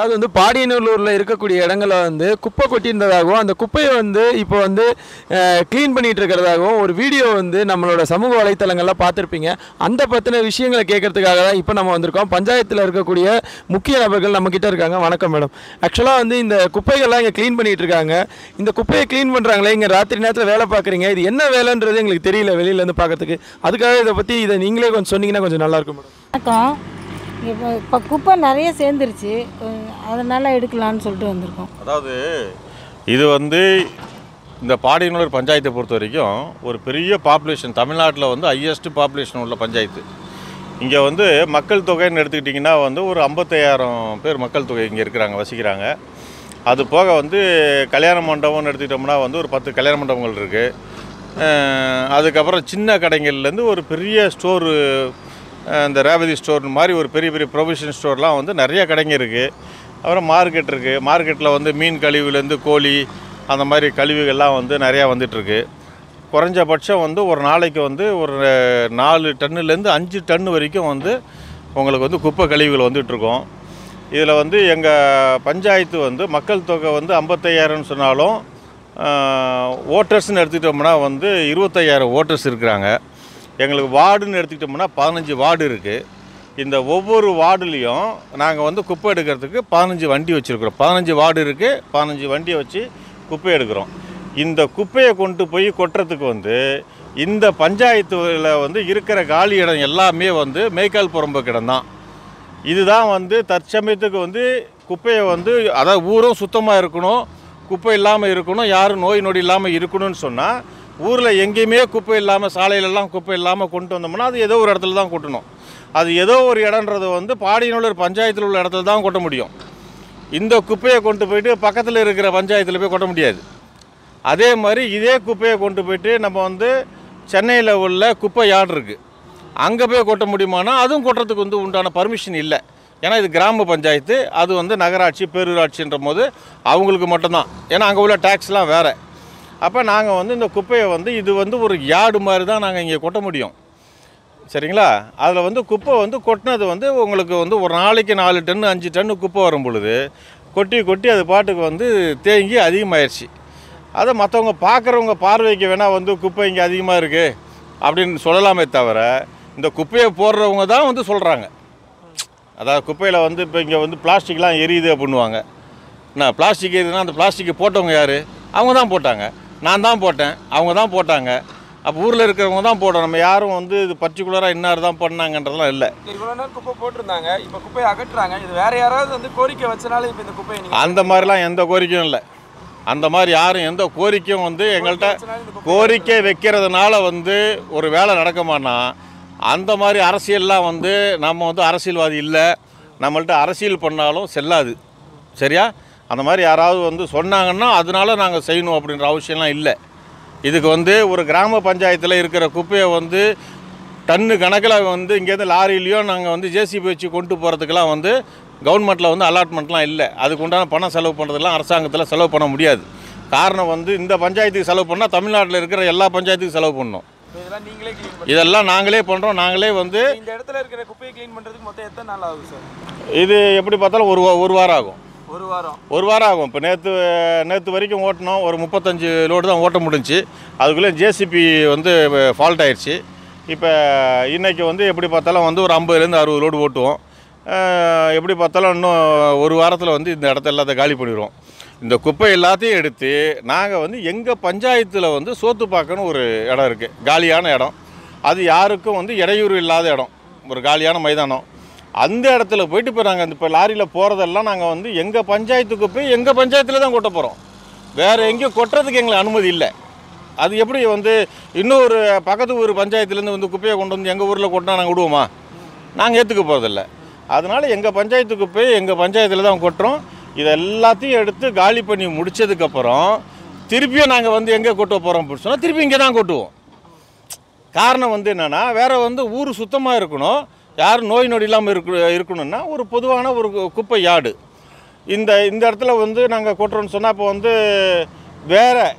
அதாவது வந்து பாடியநல்லூரில் இருக்கக்கூடிய இடங்களில் வந்து குப்பை கொட்டியிருந்ததாகவும் அந்த குப்பையை வந்து இப்போ வந்து க்ளீன் பண்ணிட்டு இருக்கிறதாகவும் ஒரு வீடியோ வந்து நம்மளோட சமூக வலைத்தளங்களில் பார்த்துருப்பீங்க அந்த பற்றின விஷயங்களை கேட்கறதுக்காக தான் இப்போ நம்ம வந்திருக்கோம் பஞ்சாயத்தில் இருக்கக்கூடிய முக்கிய நபர்கள் நம்மக்கிட்ட இருக்காங்க வணக்கம் மேடம் ஆக்சுவலாக வந்து இந்த குப்பைகள்லாம் இங்கே க்ளீன் பண்ணிட்டு இருக்காங்க இந்த குப்பையை க்ளீன் பண்ணுறாங்களே இங்கே ராத்திரி நேரத்தில் வேலை பார்க்குறீங்க இது என்ன வேலைன்றது எங்களுக்கு தெரியல வெளியிலேருந்து பார்க்கறதுக்கு அதுக்காக இதை பற்றி இதை நீங்களே கொஞ்சம் சொன்னீங்கன்னா கொஞ்சம் நல்லாயிருக்கும் மேடம் வணக்கம் இப்போ இப்போ குப்பை நிறைய சேர்ந்துருச்சு அதனால் எடுக்கலான்னு சொல்லிட்டு வந்திருக்கோம் அதாவது இது வந்து இந்த பாடியனூர் பஞ்சாயத்தை பொறுத்த வரைக்கும் ஒரு பெரிய பாப்புலேஷன் தமிழ்நாட்டில் வந்து ஹையஸ்ட் பாப்புலேஷன் உள்ள பஞ்சாயத்து இங்கே வந்து மக்கள் தொகைன்னு எடுத்துக்கிட்டிங்கன்னா வந்து ஒரு ஐம்பத்தையாயிரம் பேர் மக்கள் தொகை இங்கே இருக்கிறாங்க வசிக்கிறாங்க அது போக வந்து கல்யாண மண்டபம்னு எடுத்துக்கிட்டோம்னா வந்து ஒரு பத்து கல்யாண மண்டபங்கள் இருக்குது அதுக்கப்புறம் சின்ன கடைகள்லேருந்து ஒரு பெரிய ஸ்டோரு இந்த ரேவதி ஸ்டோர் மாதிரி ஒரு பெரிய பெரிய ப்ரொவிஷன் ஸ்டோர்லாம் வந்து நிறைய கடைங்க இருக்குது அப்புறம் மார்க்கெட் இருக்குது மார்க்கெட்டில் வந்து மீன் கழிவுலேருந்து கோழி அந்த மாதிரி கழிவுகள்லாம் வந்து நிறையா வந்துட்டுருக்கு குறைஞ்சபட்சம் வந்து ஒரு நாளைக்கு வந்து ஒரு நாலு டன்னுலேருந்து அஞ்சு டன்னு வரைக்கும் வந்து உங்களுக்கு வந்து குப்பை கழிவுகள் வந்துட்டுருக்கோம் இதில் வந்து எங்கள் பஞ்சாயத்து வந்து மக்கள் தொகை வந்து ஐம்பத்தையாயிரம்னு சொன்னாலும் ஓட்டர்ஸ்னு எடுத்துக்கிட்டோம்னா வந்து இருபத்தையாயிரம் ஓட்டர்ஸ் இருக்கிறாங்க எங்களுக்கு வார்டுன்னு எடுத்துக்கிட்டோம்னா பதினஞ்சு வார்டு இருக்குது இந்த ஒவ்வொரு வார்டுலேயும் நாங்கள் வந்து குப்பை எடுக்கிறதுக்கு பதினஞ்சு வண்டி வச்சுருக்குறோம் பதினஞ்சு வார்டு இருக்குது பதினஞ்சு வண்டியை வச்சு குப்பை எடுக்கிறோம் இந்த குப்பையை கொண்டு போய் கொட்டுறதுக்கு வந்து இந்த பஞ்சாயத்தில் வந்து இருக்கிற காலி இடம் எல்லாமே வந்து மேய்க்கால் புறம்போக்கு இடம் தான் இதுதான் வந்து தற்சமயத்துக்கு வந்து குப்பையை வந்து அதாவது ஊரும் சுத்தமாக இருக்கணும் குப்பை இல்லாமல் இருக்கணும் யாரும் நோய் நொடி இல்லாமல் இருக்கணும்னு சொன்னால் ஊரில் எங்கேயுமே குப்பை இல்லாமல் சாலையிலலாம் குப்பை இல்லாமல் கொண்டு வந்தோம்னா அது ஏதோ ஒரு இடத்துல தான் கொட்டணும் அது ஏதோ ஒரு இடன்றது வந்து பாடியனூர் பஞ்சாயத்தில் உள்ள இடத்துல தான் கொட்ட முடியும் இந்த குப்பையை கொண்டு போயிட்டு பக்கத்தில் இருக்கிற பஞ்சாயத்தில் போய் கொட்ட முடியாது அதே மாதிரி இதே குப்பையை கொண்டு போயிட்டு நம்ம வந்து சென்னையில் உள்ள குப்பை யார்டு இருக்குது அங்கே போய் கொட்ட முடியுமானா அதுவும் கொட்டுறதுக்கு வந்து உண்டான பர்மிஷன் இல்லை ஏன்னா இது கிராம பஞ்சாயத்து அது வந்து நகராட்சி பேரூராட்சின்ற போது அவங்களுக்கு மட்டும்தான் ஏன்னா அங்கே உள்ள டேக்ஸ்லாம் வேறு அப்போ நாங்கள் வந்து இந்த குப்பையை வந்து இது வந்து ஒரு யார்டு மாதிரி தான் நாங்கள் இங்கே கொட்ட முடியும் சரிங்களா அதில் வந்து குப்பை வந்து கொட்டினது வந்து உங்களுக்கு வந்து ஒரு நாளைக்கு நாலு டன்னு அஞ்சு டன்னு குப்பை வரும் பொழுது கொட்டி கொட்டி அது பாட்டுக்கு வந்து தேங்கி அதிகமாயிருச்சு அதை மற்றவங்க பார்க்குறவங்க பார்வைக்கு வேணால் வந்து குப்பை இங்கே அதிகமாக இருக்குது அப்படின்னு சொல்லலாமே தவிர இந்த குப்பையை போடுறவங்க தான் வந்து சொல்கிறாங்க அதாவது குப்பையில் வந்து இப்போ இங்கே வந்து பிளாஸ்டிக்லாம் எரியுது அப்படின்னுவாங்க என்ன பிளாஸ்டிக் எரியுதுன்னா அந்த பிளாஸ்டிக்கை போட்டவங்க யார் அவங்க தான் போட்டாங்க நான் தான் போட்டேன் அவங்க தான் போட்டாங்க அப்போ ஊரில் இருக்கிறவங்க தான் போட்டோம் நம்ம யாரும் வந்து இது பர்டிகுலராக இன்னார் தான் பண்ணாங்கன்றதெல்லாம் இல்லை இவ்வளோ நேரம் குப்பை போட்டிருந்தாங்க இப்போ குப்பையை அகற்றுறாங்க இது வேற யாராவது வந்து கோரிக்கை வச்சனால இப்போ இந்த குப்பையை நீங்க அந்த மாதிரிலாம் எந்த கோரிக்கையும் இல்லை அந்த மாதிரி யாரும் எந்த கோரிக்கையும் வந்து எங்கள்கிட்ட கோரிக்கை வைக்கிறதுனால வந்து ஒரு வேலை நடக்குமானா அந்த மாதிரி அரசியல்லாம் வந்து நம்ம வந்து அரசியல்வாதி இல்லை நம்மள்ட்ட அரசியல் பண்ணாலும் செல்லாது சரியா அந்த மாதிரி யாராவது வந்து சொன்னாங்கன்னா அதனால நாங்கள் செய்யணும் அப்படின்ற அவசியம்லாம் இல்லை இதுக்கு வந்து ஒரு கிராம பஞ்சாயத்தில் இருக்கிற குப்பையை வந்து டன்னு கணக்கில் வந்து இங்கேருந்து லாரிலையோ நாங்கள் வந்து ஜேசிபி வச்சு கொண்டு போகிறதுக்கெல்லாம் வந்து கவர்மெண்ட்டில் வந்து அலாட்மெண்ட்லாம் இல்லை அதுக்கு உண்டான பணம் செலவு பண்ணுறதுலாம் அரசாங்கத்தில் செலவு பண்ண முடியாது காரணம் வந்து இந்த பஞ்சாயத்துக்கு செலவு பண்ணால் தமிழ்நாட்டில் இருக்கிற எல்லா பஞ்சாயத்துக்கும் செலவு பண்ணணும் இதெல்லாம் நீங்களே க்ளீன் இதெல்லாம் நாங்களே பண்ணுறோம் நாங்களே வந்து இந்த இடத்துல இருக்கிற குப்பையை க்ளீன் பண்ணுறதுக்கு மொத்தம் எத்தனை நாள் ஆகும் சார் இது எப்படி பார்த்தாலும் ஒரு வா- ஒரு வாரம் ஆகும் ஒரு வாரம் ஒரு வாரம் ஆகும் இப்போ நேற்று நேற்று வரைக்கும் ஓட்டினோம் ஒரு முப்பத்தஞ்சு லோடு தான் ஓட்ட முடிஞ்சுச்சு அதுக்குள்ளே ஜேசிபி வந்து ஃபால்ட் ஆயிடுச்சு இப்போ இன்றைக்கி வந்து எப்படி பார்த்தாலும் வந்து ஒரு ஐம்பதுலேருந்து அறுபது லோடு ஓட்டுவோம் அஹ், எப்படி பார்த்தாலும் இன்னும் ஒரு வாரத்தில் வந்து இந்த இடத்த எல்லாத்தையும் காலி பண்ணிடுவோம் இந்த குப்பை எல்லாத்தையும் எடுத்து நாங்கள் வந்து எங்கள் பஞ்சாயத்தில் வந்து சோத்துப்பாக்கன்னு ஒரு இடம் இருக்குது காலியான இடம் அது யாருக்கும் வந்து இடையூறு இல்லாத இடம் ஒரு காலியான மைதானம் அந்த இடத்துல போயிட்டு இப்போ நாங்கள் இப்போ லாரியில் போகிறதெல்லாம் நாங்கள் வந்து எங்கள் பஞ்சாயத்துக்கு போய் எங்கள் பஞ்சாயத்தில் தான் கொட்ட போகிறோம் வேறு எங்கேயும் கொட்டுறதுக்கு எங்களுக்கு அனுமதி இல்லை அது எப்படி வந்து இன்னொரு பக்கத்து ஊர் பஞ்சாயத்துலேருந்து வந்து குப்பையை கொண்டு வந்து எங்கள் ஊரில் கொட்டினா நாங்கள் விடுவோமா நாங்கள் ஏற்றுக்க போகிறதில்ல அதனால் எங்கள் பஞ்சாயத்துக்கு போய் எங்கள் பஞ்சாயத்தில் தான் கொட்டுறோம் இதை எல்லாத்தையும் எடுத்து காலி பண்ணி முடிச்சதுக்கப்புறம் திருப்பியும் நாங்கள் வந்து எங்கே கொட்ட போகிறோம் அப்படின்னு சொன்னால் திருப்பி இங்கே தான் கொட்டுவோம் காரணம் வந்து என்னென்னா வேற வந்து ஊர் சுத்தமாக இருக்கணும் யாரும் நோய் நொடி இல்லாமல் இருக்கு இருக்கணும்னா ஒரு பொதுவான ஒரு கு- குப்பை யார்டு இந்த இந்த இடத்துல வந்து நாங்கள் கொட்டுறோம்னு சொன்னால் இப்போ வந்து வேற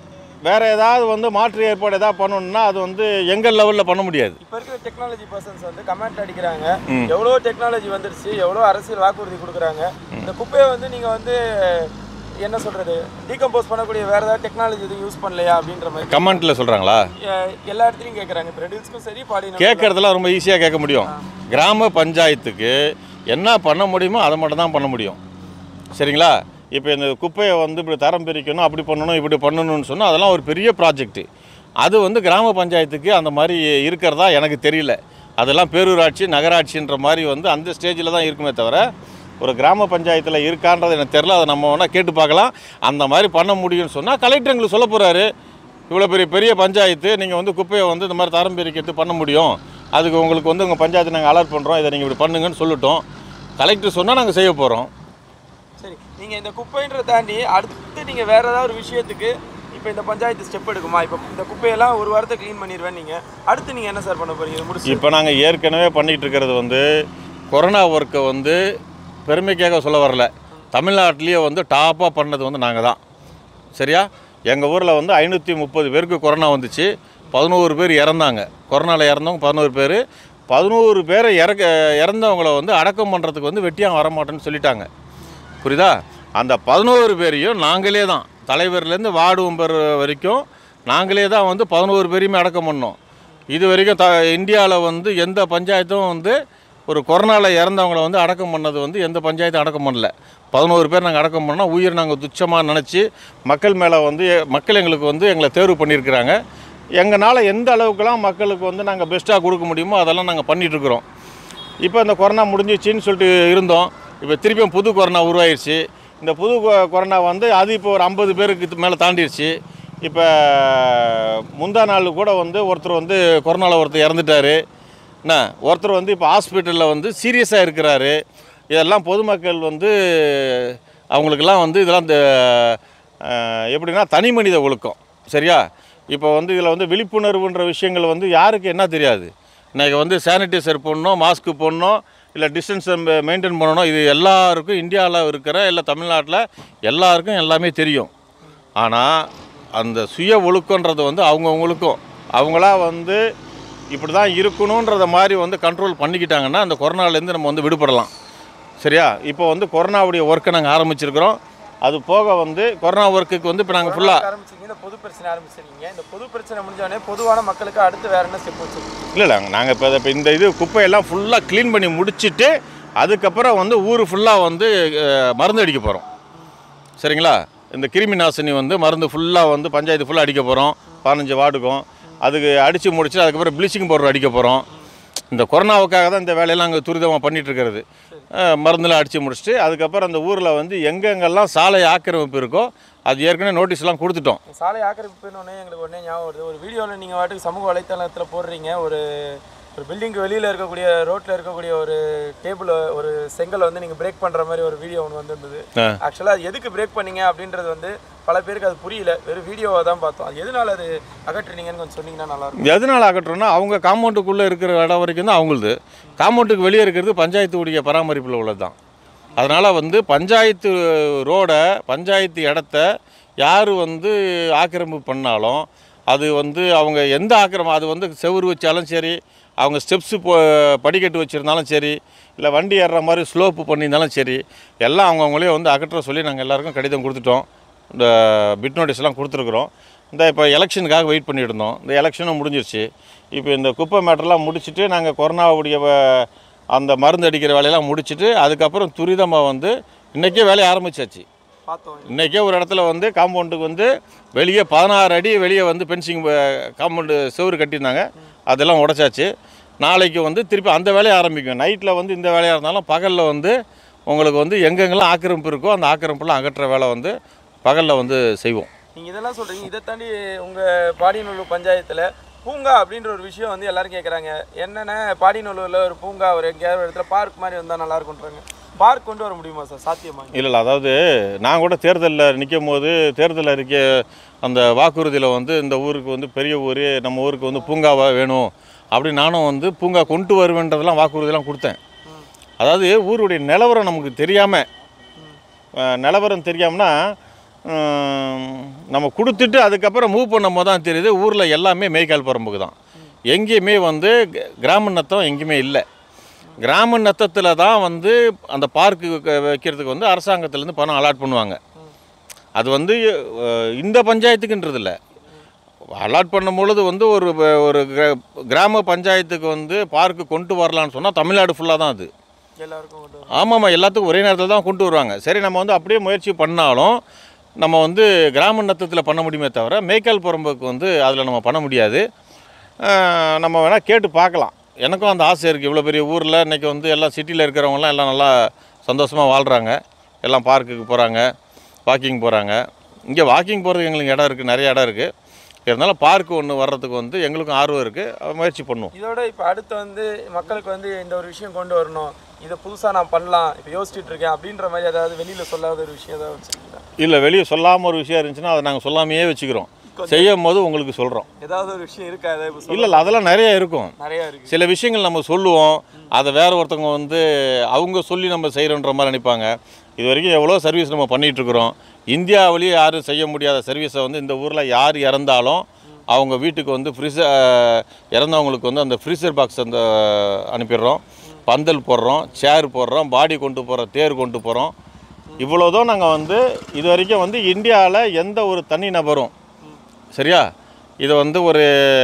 வேறு ஏதாவது வந்து மாற்று ஏற்பாடு ஏதாவது பண்ணணும்னா அது வந்து எங்கள் லெவலில் பண்ண முடியாது இப்போ இருக்கிற டெக்னாலஜி பர்சன்ஸ் வந்து கமெண்ட் அடிக்கிறாங்க ம். எவ்வளோ டெக்னாலஜி வந்துருச்சு எவ்வளோ அரசியல் வாக்குறுதி கொடுக்குறாங்க இந்த குப்பையை வந்து நீங்கள் வந்து என்ன சொல்கிறது டீகம்போஸ் பண்ணக்கூடிய வேறு ஏதாவது டெக்னாலஜி எதுவும் யூஸ் பண்ணலையா அப்படின்ற மாதிரி கமெண்ட்டில் சொல்கிறாங்களா எ- எல்லா இடத்துலையும் கேட்குறாங்க இப்போ ரெடில்ஸ்க்கும் சரி பாடி கேட்குறதெல்லாம் ரொம்ப ஈஸியாக கேட்க முடியும் கிராம பஞ்சாயத்துக்கு என்ன பண்ண முடியுமோ அதை மட்டும் தான் பண்ண முடியும் சரிங்களா இப்போ இந்த குப்பையை வந்து இப்படி தரம் பிரிக்கணும் அப்படி பண்ணணும் இப்படி பண்ணணும்னு சொன்னால் அதெல்லாம் ஒரு பெரிய ப்ராஜெக்ட்டு அது வந்து கிராம பஞ்சாயத்துக்கு அந்த மாதிரி இருக்கிறதா எனக்கு தெரியல அதெல்லாம் பேரூராட்சி நகராட்சின்ற மாதிரி வந்து அந்த ஸ்டேஜில் தான் இருக்குமே தவிர ஒரு கிராம பஞ்சாயத்தில் இருக்கான்றது எனக்கு தெரில அதை நம்ம வேணால் கேட்டு பார்க்கலாம் அந்த மாதிரி பண்ண முடியும்னு சொன்னால் கலெக்டர் எங்களுக்கு சொல்ல போகிறாரு இவ்வளோ பெரிய பெரிய பஞ்சாயத்து நீங்கள் வந்து குப்பையை வந்து இந்த மாதிரி தரம் பிரிக்கிறது பண்ண முடியும் அதுக்கு உங்களுக்கு வந்து உங்கள் பஞ்சாயத்து நாங்கள் அலர்ட் பண்ணுறோம் இதை நீங்கள் இப்படி பண்ணுங்கன்னு சொல்லிட்டோம் கலெக்டர் சொன்னால் நாங்கள் செய்ய போகிறோம் சரி நீங்கள் இந்த குப்பைன்ற தாண்டி அடுத்து நீங்கள் வேறு ஏதாவது ஒரு விஷயத்துக்கு இப்போ இந்த பஞ்சாயத்து ஸ்டெப் எடுக்குமா இப்போ இந்த குப்பையெல்லாம் ஒரு வாரத்தை க்ளீன் பண்ணிடுவேன் நீங்கள் அடுத்து நீங்கள் என்ன சார் பண்ண போறீங்க இது முடிச்சு இப்போ நாங்கள் ஏற்கனவே பண்ணிகிட்டு இருக்கிறது வந்து கொரோனா ஒர்க்கை வந்து பெருமைக்காக சொல்ல வரல தமிழ்நாட்டிலேயே வந்து டாப்பாக பண்ணது வந்து நாங்கள் தான் சரியா எங்கள் ஊரில் வந்து ஐநூற்றி முப்பது பேருக்கு கொரோனா வந்துச்சு பதினோரு பேர் இறந்தாங்க கொரோனாவில் இறந்தவங்க பதினோரு பேர் பதினோரு பேரை இறக்க இறந்தவங்கள வந்து அடக்கம் பண்ணுறதுக்கு வந்து வெட்டியாக வரமாட்டேன்னு சொல்லிட்டாங்க புரியுதா அந்த பதினோரு பேரையும் நாங்களே தான் தலைவர்லேருந்து வார்டு மெம்பர் வரைக்கும் நாங்களே தான் வந்து பதினோரு பேரையுமே அடக்கம் பண்ணோம் இது வரைக்கும் த இந்தியாவில் வந்து எந்த பஞ்சாயத்தும் வந்து ஒரு கொரோனாவில் இறந்தவங்கள வந்து அடக்கம் பண்ணது வந்து எந்த பஞ்சாயத்தும் அடக்கம் பண்ணல பதினோரு பேர் நாங்கள் அடக்கம் பண்ணோம் உயிர் நாங்கள் துச்சமாக நினச்சி மக்கள் மேலே வந்து மக்கள் எங்களுக்கு வந்து எங்களை தேர்வு பண்ணியிருக்கிறாங்க எங்களால் எந்த அளவுக்குலாம் மக்களுக்கு வந்து நாங்கள் பெஸ்ட்டாக கொடுக்க முடியுமோ அதெல்லாம் நாங்கள் பண்ணிகிட்ருக்குறோம் இப்போ இந்த கொரோனா முடிஞ்சிச்சின்னு சொல்லிட்டு இருந்தோம் இப்போ திருப்பியும் புது கொரோனா உருவாயிருச்சு இந்த புது கொ- கொரோனா வந்து அது இப்போ ஒரு ஐம்பது பேருக்கு மேலே தாண்டிடுச்சு இப்போ முந்தா நாள் கூட வந்து ஒருத்தர் வந்து கொரோனாவில் ஒருத்தர் இறந்துட்டாரு என்ன ஒருத்தர் வந்து இப்போ ஹாஸ்பிட்டலில் வந்து சீரியஸாக இருக்கிறாரு இதெல்லாம் பொதுமக்கள் வந்து அவங்களுக்கெல்லாம் வந்து இதெல்லாம் இந்த அஹ், எப்படின்னா தனி மனித ஒழுக்கம் சரியா இப்போ வந்து இதில் வந்து விழிப்புணர்வுன்ற விஷயங்கள் வந்து யாருக்கு என்ன தெரியாது இன்றைக்கி வந்து சானிடைசர் போடணும் மாஸ்க்கு போடணும் இல்லை டிஸ்டன்ஸ் மெயின்டைன் பண்ணணும் இது எல்லாருக்கும் இந்தியாவில் இருக்கிற இல்லை தமிழ்நாட்டில் எல்லாருக்கும் எல்லாமே தெரியும் ஆனால் அந்த சுய ஒழுக்கன்றது வந்து அவங்கவுங்களுக்கும் அவங்களா வந்து இப்படி தான் இருக்கணுன்றத மாதிரி வந்து கண்ட்ரோல் பண்ணிக்கிட்டாங்கன்னா அந்த கொரோனாலேருந்து நம்ம வந்து விடுபடலாம் சரியா இப்போ வந்து கொரோனாவுடைய ஒர்க்கை நாங்கள் ஆரம்பிச்சிருக்கிறோம் அது போக வந்து கொரோனா ஒர்க்குக்கு வந்து இப்போ நாங்கள் ஃபுல்லாக ஆரம்பிச்சிங்க இந்த பொது பிரச்சனை ஆரம்பிச்சிருக்கீங்க இந்த பொது பிரச்சனை முடிஞ்சோடனே பொதுவான மக்களுக்கு அடுத்து வேற என்ன ஸ்டெப் வச்சிருக்கீங்க இல்லை இல்லை நாங்கள் இப்போ இப்போ இந்த இது குப்பையெல்லாம் ஃபுல்லாக க்ளீன் பண்ணி முடிச்சிட்டு அதுக்கப்புறம் வந்து ஊர் ஃபுல்லாக வந்து அஹ், மருந்து அடிக்க போகிறோம் சரிங்களா இந்த கிருமி நாசினி வந்து மருந்து ஃபுல்லாக வந்து பஞ்சாயத்து ஃபுல்லாக அடிக்க போகிறோம் பதினஞ்சு வார்டுக்கும் அதுக்கு அடித்து முடிச்சு அதுக்கப்புறம் ப்ளீச்சிங் பவுடர் அடிக்க போகிறோம் இந்த கொரோனாவுக்காக தான் இந்த வேலையெல்லாம் அங்கே துரிதமாக பண்ணிட்டு இருக்கிறது அஹ், மருந்தெல்லாம் அடித்து முடிச்சுட்டு அதுக்கப்புறம் அந்த ஊரில் வந்து எங்கெங்கெல்லாம் சாலை ஆக்கிரமிப்பு இருக்கோ அது ஏற்கனவே நோட்டீஸ்லாம் கொடுத்துட்டோம் சாலை ஆக்கிரமிப்புன்னு உடனே எங்களுக்கு உடனே ஞாபகம் வருது ஒரு வீடியோவில் நீங்கள் வாட்டுக்கு சமூக வலைத்தளத்தில் போடுறீங்க ஒரு ஒரு பில்டிங்க்கு வெளியில் இருக்கக்கூடிய ரோட்டில் இருக்கக்கூடிய ஒரு டேபிள் ஒரு செங்கலை வந்து நீங்கள் பிரேக் பண்ணுற மாதிரி ஒரு வீடியோ ஒன்று வந்திருந்தது ஆ. ஆக்சுவலாக அது எதுக்கு பிரேக் பண்ணீங்க அப்படின்றது வந்து பல பேருக்கு அது புரியல வெறும் வீடியோவை தான் பார்த்தோம் அது எதனால அது அகற்றுனீங்கன்னு கொஞ்சம் சொன்னீங்கன்னா நல்லாயிருக்கும் எதனால் ஆகட்டும்னா அவங்க காம்பவுண்டுக்குள்ளே இருக்கிற இடம் வரைக்கும் தான் அவங்களுது காம்பவுண்டுக்கு வெளியே இருக்கிறது பஞ்சாயத்துடைய பராமரிப்பில் உள்ளது தான் அதனால் வந்து பஞ்சாயத்து ரோடை பஞ்சாயத்து இடத்த யார் வந்து ஆக்கிரமிப்பு பண்ணாலும் அது வந்து அவங்க எந்த ஆக்கிரமம் அது வந்து செவுரு வச்சாலும் சரி அவங்க ஸ்டெப்ஸு போ படிக்கட்டு வச்சுருந்தாலும் சரி இல்லை வண்டி ஏறுற மாதிரி ஸ்லோப்பு பண்ணியிருந்தாலும் சரி எல்லாம் அவங்கவுங்களே வந்து அகற்ற சொல்லி நாங்கள் எல்லாருக்கும் கடிதம் கொடுத்துட்டோம் இந்த பிட் நோட்டீஸ்லாம் கொடுத்துருக்குறோம் இந்த இப்போ எலெக்ஷனுக்காக வெயிட் பண்ணிட்டு இருந்தோம் இந்த எலெக்ஷனும் முடிஞ்சிருச்சு இப்போ இந்த குப்பை மேட்டர்லாம் முடிச்சுட்டு நாங்கள் கொரோனாவுடைய வ- அந்த மருந்து அடிக்கிற வேலையெல்லாம் முடிச்சுட்டு அதுக்கப்புறம் துரிதமாக வந்து இன்றைக்கே வேலையை ஆரம்பிச்சாச்சு பார்த்தோம் இன்றைக்கே ஒரு இடத்துல வந்து காம்பவுண்டுக்கு வந்து வெளியே பதினாறு அடி வெளியே வந்து பென்சிங் காம்பவுண்டு செவுரு கட்டியிருந்தாங்க அதெல்லாம் உடைச்சாச்சு நாளைக்கு வந்து திருப்பி அந்த வேலையை ஆரம்பிக்கும் நைட்டில் வந்து இந்த வேலையாக இருந்தாலும் பகலில் வந்து உங்களுக்கு வந்து எங்கெங்கெல்லாம் ஆக்கிரமிப்பு இருக்கோ அந்த ஆக்கிரமிப்புலாம் அகற்ற வேலை வந்து பகலில் வந்து செய்வோம் நீங்கள் இதெல்லாம் சொல்கிறீங்க இதை தாண்டி உங்கள் பாடியநல்லூர் பஞ்சாயத்தில் பூங்கா அப்படின்ற ஒரு விஷயம் வந்து எல்லாரும் கேட்குறாங்க என்னென்ன பாடியநல்லூரில் ஒரு பூங்கா ஒரு எங்கேயாவது ஒரு இடத்துல பார்க் மாதிரி வந்தால் நல்லா இருக்கும்ன்றாங்க பார்க் கொண்டு வர முடியுமா சார் சாத்தியமா இல்லை இல்லை அதாவது நான் கூட தேர்தலில் நிற்கும் போது தேர்தல் அறிக்கை அந்த வாக்குறுதியில் வந்து இந்த ஊருக்கு வந்து பெரிய ஊர் நம்ம ஊருக்கு வந்து பூங்காவாக வேணும் அப்படின்னு நானும் வந்து பூங்கா கொண்டு வருவேன்றதெல்லாம் வாக்குறுதியெல்லாம் கொடுத்தேன் அதாவது ஊருடைய நிலவரம் நமக்கு தெரியாமல் நிலவரம் தெரியாமனா ஹம், நம்ம கொடுத்துட்டு அதுக்கப்புறம் மூவ் பண்ணும்போது தான் தெரியுது ஊரில் எல்லாமே மேய்க்கால் பரம்புக்கு தான் எங்கேயுமே வந்து க- கிராம நத்தம் எங்கேயுமே இல்லை கிராம நத்தத்தில் தான் வந்து அந்த பார்க்கு வைக்கிறதுக்கு வந்து அரசாங்கத்துலேருந்து பணம் அலாட் பண்ணுவாங்க அது வந்து அஹ், இந்த பஞ்சாயத்துக்குன்றது இல்லை அலாட் பண்ணும் பொழுது வந்து ஒரு வ- ஒரு கிர- கிராம பஞ்சாயத்துக்கு வந்து பார்க்கு கொண்டு வரலான்னு சொன்னால் தமிழ்நாடு ஃபுல்லாக தான் அது எல்லாருக்கும் கொண்டு வரும். ஆமாம்மா எல்லாத்துக்கும் ஒரே நேரத்தில் தான் கொண்டு வருவாங்க சரி நம்ம வந்து அப்படியே முயற்சி பண்ணாலும் நம்ம வந்து கிராம நத்தத்தில் பண்ண முடியுமே தவிர மேய்க்கால் புறம்புக்கு வந்து அதில் நம்ம பண்ண முடியாது அஹ், நம்ம வேணால் கேட்டு பார்க்கலாம் எனக்கும் அந்த ஆசை இருக்குது இவ்வளோ பெரிய ஊரில் இன்றைக்கி வந்து எல்லாம் சிட்டியில் இருக்கிறவங்கலாம் எல்லாம் நல்லா சந்தோஷமாக வாழ்கிறாங்க எல்லாம் பார்க்குக்கு போகிறாங்க வாக்கிங் போகிறாங்க இங்கே வாக்கிங் போகிறதுக்கு எங்களுக்கு இடம் இருக்குது நிறைய இடம் இருக்குது இருந்தாலும் பார்க் ஒன்று வர்றதுக்கு வந்து எங்களுக்கும் ஆர்வம் இருக்குது முயற்சி பண்ணுவோம் இதோட இப்போ அடுத்து வந்து மக்களுக்கு வந்து இந்த ஒரு விஷயம் கொண்டு வரணும் இதை புதுசாக நான் பண்ணலாம் இப்போ யோசிச்சுட்டு இருக்கேன் அப்படின்ற மாதிரி ஏதாவது வெளியில் சொல்லாத ஒரு விஷயம் ஏதாவது வச்சுருக்கீங்களா இல்லை வெளியே சொல்லாமல் ஒரு விஷயம் இருந்துச்சுன்னா அதை நாங்கள் சொல்லாமையே வச்சுக்கிறோம் செய்யும் போது உங்களுக்கு சொல்கிறோம் ஏதாவது ஒரு விஷயம் இருக்கா ஏதாவது இப்போ இல்லை இல்லை அதெல்லாம் நிறைய இருக்கும் நிறையா இருக்குது சில விஷயங்கள் நம்ம சொல்லுவோம் அதை வேற ஒருத்தவங்க வந்து அவங்க சொல்லி நம்ம செய்கிறோன்ற மாதிரி நினைப்பாங்க இது வரைக்கும் எவ்வளோ சர்வீஸ் நம்ம பண்ணிட்டு இருக்கிறோம் இந்தியாவிலேயே யாரும் செய்ய முடியாத சர்வீஸை வந்து இந்த ஊரில் யார் இறந்தாலும் அவங்க வீட்டுக்கு வந்து ஃப்ரீசர் இறந்தவங்களுக்கு வந்து அந்த ஃப்ரீசர் பாக்ஸ் அந்த அனுப்பிடுறோம் பந்தல் போடுறோம் சேர் போடுறோம் பாடி கொண்டு போகிறோம் தேர் கொண்டு போகிறோம் இவ்வளோதான் நாங்கள் வந்து இது வரைக்கும் வந்து இந்தியாவில் எந்த ஒரு தனி நபரும் சரியா இது வந்து ஒரு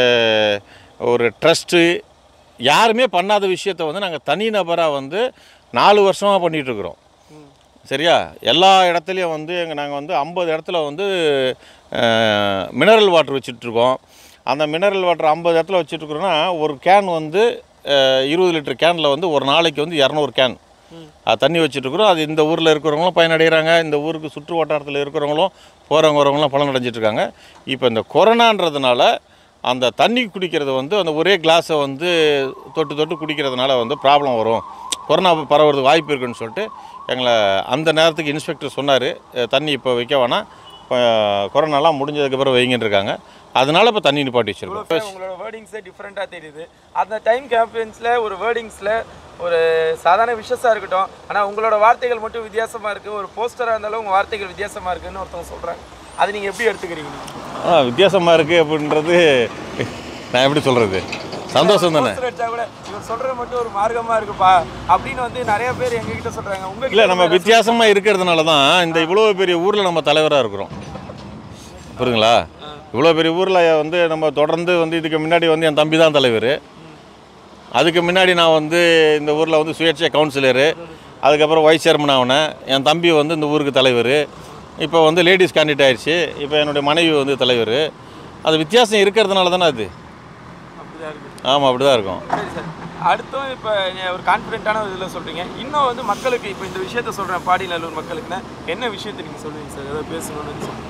ஒரு ட்ரஸ்ட்டு யாருமே பண்ணாத விஷயத்தை வந்து நாங்கள் தனி நபராக வந்து நாலு வருஷமாக பண்ணிகிட்ருக்குறோம் சரியா எல்லா இடத்துலையும் வந்து எங்கள் நாங்கள் வந்து ஐம்பது இடத்துல வந்து மினரல் வாட்டர் வச்சிட்ருக்கோம் அந்த மினரல் வாட்டர் ஐம்பது இடத்துல வச்சிட்ருக்குறோன்னா ஒரு கேன் வந்து அஹ், இருபது லிட்டர் கேனில் வந்து ஒரு நாளைக்கு வந்து இரநூறு கேன் அது தண்ணி வச்சுட்ருக்குறோம் அது இந்த ஊரில் இருக்கிறவங்களும் பயனடைகிறாங்க இந்த ஊருக்கு சுற்று வட்டாரத்தில் இருக்கிறவங்களும் போகிறவங்க வரவங்களாம் பலன் அடைஞ்சிட்டு இருக்காங்க இப்போ இந்த கொரோனான்றதுனால அந்த தண்ணி குடிக்கிறது வந்து அந்த ஒரே கிளாஸை வந்து தொட்டு தொட்டு குடிக்கிறதுனால வந்து ப்ராப்ளம் வரும் கொரோனா பரவுறதுக்கு வாய்ப்பு இருக்குன்னு சொல்லிட்டு எங்களை அந்த நேரத்துக்கு இன்ஸ்பெக்டர் சொன்னார் தண்ணி இப்போ வைக்க வேணாம் இப்போ கொரோனாலாம் முடிஞ்சதுக்கப்புறம் வைங்கன்னு இருக்காங்க அதனால இப்போ தண்ணி நிப்பாட்டி வச்சிருக்கோம் உங்களோட வேர்டிங்ஸே டிஃப்ரெண்ட்டாக தெரியுது அந்த டைம் கேம்பெயின்ஸில் ஒரு வேர்டிங்ஸில் ஒரு சாதாரண விஷஸாக இருக்கட்டும் ஆனால் உங்களோட வார்த்தைகள் மட்டும் வித்தியாசமாக இருக்குது ஒரு போஸ்டராக இருந்தாலும் உங்கள் வார்த்தைகள் வித்தியாசமாக இருக்குன்னு ஒருத்தவங்க சொல்கிறாங்க அதை நீங்கள் எப்படி எடுத்துக்கிறீங்க ஆ வித்தியாசமாக இருக்குது அப்படின்றது நான் எப்படி சொல்கிறது சந்தோஷம் தானே போஸ்டர் அடிச்சா கூட இவர் சொல்கிறது மட்டும் ஒரு மார்க்கமாக இருக்குப்பா அப்படின்னு வந்து நிறைய பேர் எங்ககிட்ட சொல்கிறாங்க உங்கள் இல்லை நம்ம வித்தியாசமாக இருக்கிறதுனால தான் இந்த இவ்வளோ பெரிய ஊரில் நம்ம தலைவராக இருக்கிறோம் புரியுங்களா இவ்வளோ பெரிய ஊரில் வந்து நம்ம தொடர்ந்து வந்து இதுக்கு முன்னாடி வந்து என் தம்பி தான் தலைவர் அதுக்கு முன்னாடி நான் வந்து இந்த ஊரில் வந்து சுயேட்சை கவுன்சிலரு அதுக்கப்புறம் வைஸ் சேர்மன் ஆகினேன் என் தம்பி வந்து இந்த ஊருக்கு தலைவர் இப்போ வந்து லேடிஸ் கேண்டிடேட் ஆயிடுச்சு இப்போ என்னுடைய மனைவி வந்து தலைவர் அது வித்தியாசம் இருக்கிறதுனால தானே அது அப்படிதான் இருக்குது ஆமாம் அப்படி தான் இருக்கும் சரி சார் அடுத்தும் இப்போ ஒரு கான்ஃபிடென்ட்டான இதில் சொல்கிறீங்க இன்னும் வந்து மக்களுக்கு இப்போ இந்த விஷயத்த சொல்கிறேன் பாடிநல்லூர் மக்களுக்குன்னா என்ன விஷயத்தை நீங்கள் சொல்லுவீங்க சார் ஏதாவது பேசணும்னு சொல்லுங்க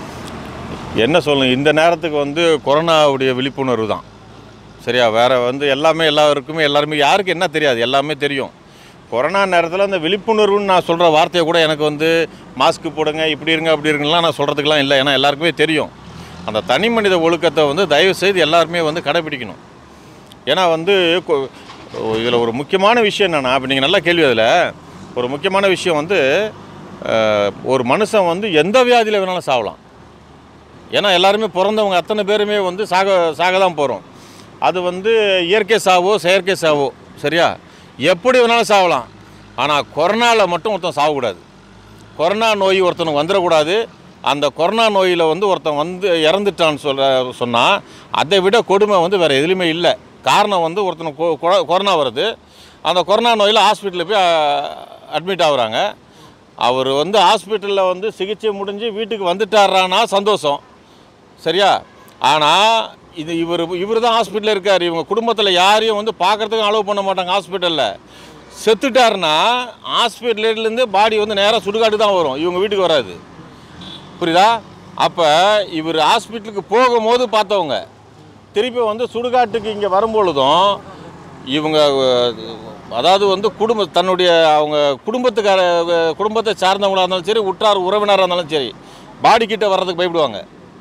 என்ன சொல்லணும் இந்த நேரத்துக்கு வந்து கொரோனாவுடைய விழிப்புணர்வு தான் சரியா வேறு வந்து எல்லாமே எல்லாருக்குமே எல்லாருமே யாருக்கு என்ன தெரியாது எல்லாமே தெரியும் கொரோனா நேரத்தில் அந்த விழிப்புணர்வுன்னு நான் சொல்கிற வார்த்தையை கூட எனக்கு வந்து மாஸ்க் போடுங்க இப்படி இருங்க அப்படி இருங்கலாம் நான் சொல்கிறதுக்கெலாம் இல்லை ஏன்னா எல்லாருக்குமே தெரியும் அந்த தனி மனித ஒழுக்கத்தை வந்து தயவு செய்து எல்லாருமே வந்து கடைபிடிக்கணும் ஏன்னா வந்து இதில் ஒரு முக்கியமான விஷயம் என்னென்னா இப்போ நீங்கள் நல்லா கேள்வி அதில் ஒரு முக்கியமான விஷயம் வந்து அஹ், ஒரு மனுஷன் வந்து எந்த வியாதியில் வேணாலும் சாவலாம் ஏன்னா எல்லாருமே பிறந்தவங்க அத்தனை பேருமே வந்து சாக சாக தான் போகிறோம் அது வந்து இயற்கை சாவோ செயற்கை சாவோ சரியா எப்படி வேணாலும் சாவலாம் ஆனால் கொரோனாவில் மட்டும் ஒருத்தன் சாகக்கூடாது கொரோனா நோய் ஒருத்தனுக்கு வந்துடக்கூடாது அந்த கொரோனா நோயில் வந்து ஒருத்தன் வந்து இறந்துட்டான்னு சொல்ல சொன்னால் அதை விட கொடுமை வந்து வேறு எதுலையுமே இல்லை காரணம் வந்து ஒருத்தனுக்கு கொ- கொ- கொரோனா வருது அந்த கொரோனா நோயில் ஹாஸ்பிட்டலில் போய் அட்மிட் ஆகுறாங்க அவர் வந்து ஹாஸ்பிட்டலில் வந்து சிகிச்சை முடிஞ்சு வீட்டுக்கு வந்துட்டாரானா சந்தோஷம் சரியா ஆனால் இது இவர் இவர் தான் ஹாஸ்பிட்டலில் இருக்கார் இவங்க குடும்பத்தில் யாரையும் வந்து பார்க்கறதுக்கு அலோவ் பண்ண மாட்டாங்க ஹாஸ்பிட்டலில் செத்துட்டாருன்னா ஹாஸ்பிட்டல்லேருந்து பாடி வந்து நேராக சுடுகாடு தான் வரும் இவங்க வீட்டுக்கு வராது புரியுதா அப்போ இவர் ஹாஸ்பிட்டலுக்கு போகும்போது பார்த்தவங்க திருப்பி வந்து சுடுகாட்டுக்கு இங்கே வரும்பொழுதும் இவங்க அஹ், அதாவது வந்து குடும்ப தன்னுடைய அவங்க குடும்பத்துக்கார அஹ், குடும்பத்தை சார்ந்தவங்களாக இருந்தாலும் சரி உற்றார் உறவினராக இருந்தாலும் சரி பாடி கிட்ட வர்றதுக்கு பயப்படுவாங்க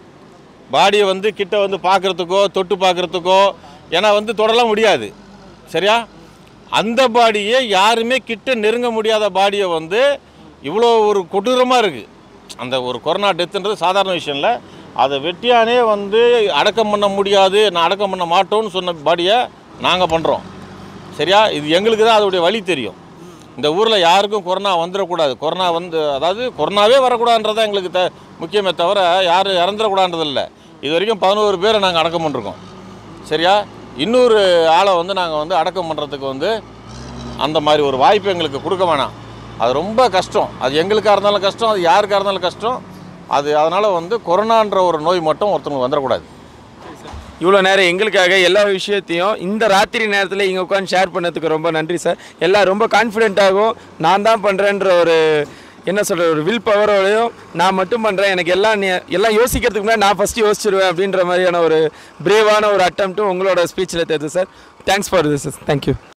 பாடியை வந்து கிட்ட வந்து பார்க்குறதுக்கோ தொட்டு பார்க்குறதுக்கோ ஏன்னா வந்து தொடலாம் முடியாது சரியா அந்த பாடியை யாருமே கிட்ட நெருங்க முடியாத பாடியை வந்து இவ்வளோ ஒரு கொடூரமாக இருக்குது அந்த ஒரு கொரோனா டெத்துன்றது சாதாரண விஷயம் இல்லை அதை வெட்டியானே வந்து அடக்கம் பண்ண முடியாது நான் அடக்கம் பண்ண மாட்டோம்னு சொன்ன பாடியை நாங்கள் பண்ணுறோம் சரியா இது எங்களுக்கு தான் அதோடைய வழி தெரியும் இந்த ஊரில் யாருக்கும் கொரோனா வந்துடக்கூடாது கொரோனா வந்து அதாவது கொரோனாவே வரக்கூடாதுன்றதான் எங்களுக்கு த முக்கியமே தவிர யாரும் இறந்துடக்கூடாதுன்றது இல்லை இது வரைக்கும் பதினோரு பேரை நாங்கள் அடக்கம் பண்ணிருக்கோம் சரியா இன்னொரு ஆளை வந்து நாங்கள் வந்து அடக்கம் பண்ணுறதுக்கு வந்து அந்த மாதிரி ஒரு வாய்ப்பு எங்களுக்கு கொடுக்க வேணாம் அது ரொம்ப கஷ்டம் அது எங்களுக்காக இருந்தாலும் கஷ்டம் அது யாருக்காக இருந்தாலும் கஷ்டம் அது அதனால் வந்து கொரோனான்ற ஒரு நோய் மட்டும் ஒருத்தவங்களுக்கு வந்துடக்கூடாது இவ்வளோ நேரம் எங்களுக்காக எல்லா விஷயத்தையும் இந்த ராத்திரி நேரத்தில் இங்கே உட்காந்து ஷேர் பண்ணதுக்கு ரொம்ப நன்றி சார் எல்லாம் ரொம்ப கான்ஃபிடென்ட்டாகவும் நான் தான் பண்ணுறேன்ற ஒரு என்ன சொல்கிற ஒரு வில் பவரோடையும் நான் மட்டும் பண்ணுறேன் எனக்கு எல்லாம் நீ- எல்லாம் யோசிக்கிறதுக்கு முன்னாடி நான் ஃபஸ்ட்டு யோசிச்சிருவேன் அப்படின்ற மாதிரியான ஒரு பிரேவான ஒரு அட்டம்ப்ட்டும் உங்களோட ஸ்பீச்சில் தெரியுது sir thanks for this thank you